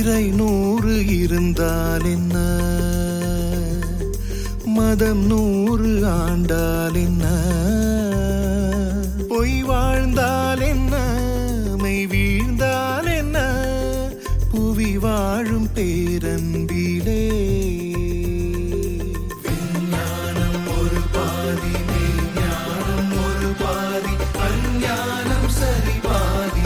இறை நூறு இருந்தால் என்ன மதம் நூறு ஆண்டால் என்ன பொய் வாழ்ந்தால் என்ன மெய் வீழ்ந்தால் என்ன புவி வாழும் பேரன்பிலே விஞ்ஞானம் ஒரு பாதி மெய்ஞானம் ஒரு பாதி அஞ்ஞானம் சரி பாதி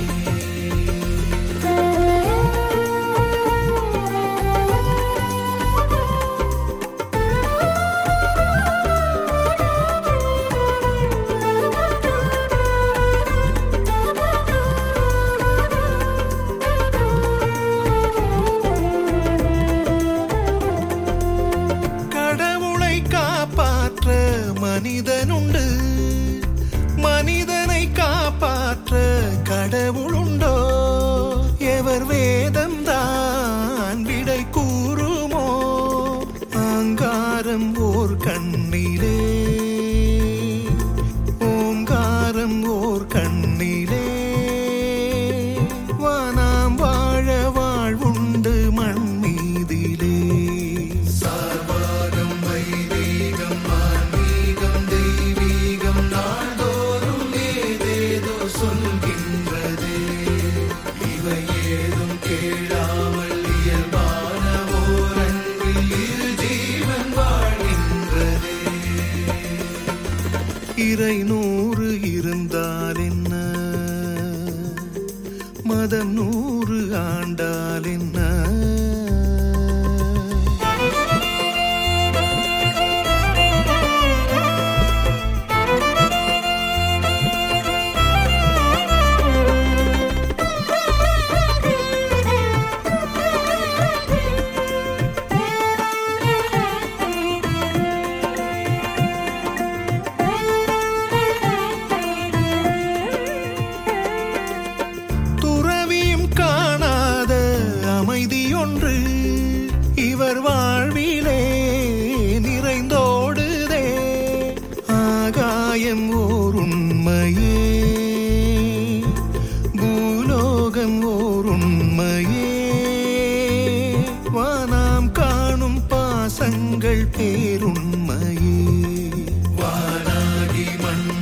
கடவுளை காப்பாற்ற மனிதனுண்டு மனிதனை காப்பாற்ற கடவுளுண்டோ எவர் வேதம் தான் விடை கூறுமோ ஆங்காரம் ஓர் கண்ணிலே ஓங்காரம் ஓர் கண்ணிலே வானாம் வாழ வாழ்வுண்டு மண் மீதிலே சார்வாகம் வைதீகம் ஆன்மீகம் தெய்வீகம் நாள்தோறும் ஏதேதோ சொல்கின்றதே இவை ஏதும் கேளாமல் இயல்பான ஓரன்பில் இரு ஜீவன் வாழ்கின்றதே இறை நூறு இருந்தால் என்ன மதம் நூறு ஆண்டால் என்ன துறவியும் காணாத அமைதி ஒன்று இவர் வாழ்விலே நிறைந்தோடுதே ஆகாயம் ஓர் உண்மையே பூலோகம் ஓர் உண்மையே வானாம் காணும் பாசங்கள் பேருண்மையே வானாகி மண்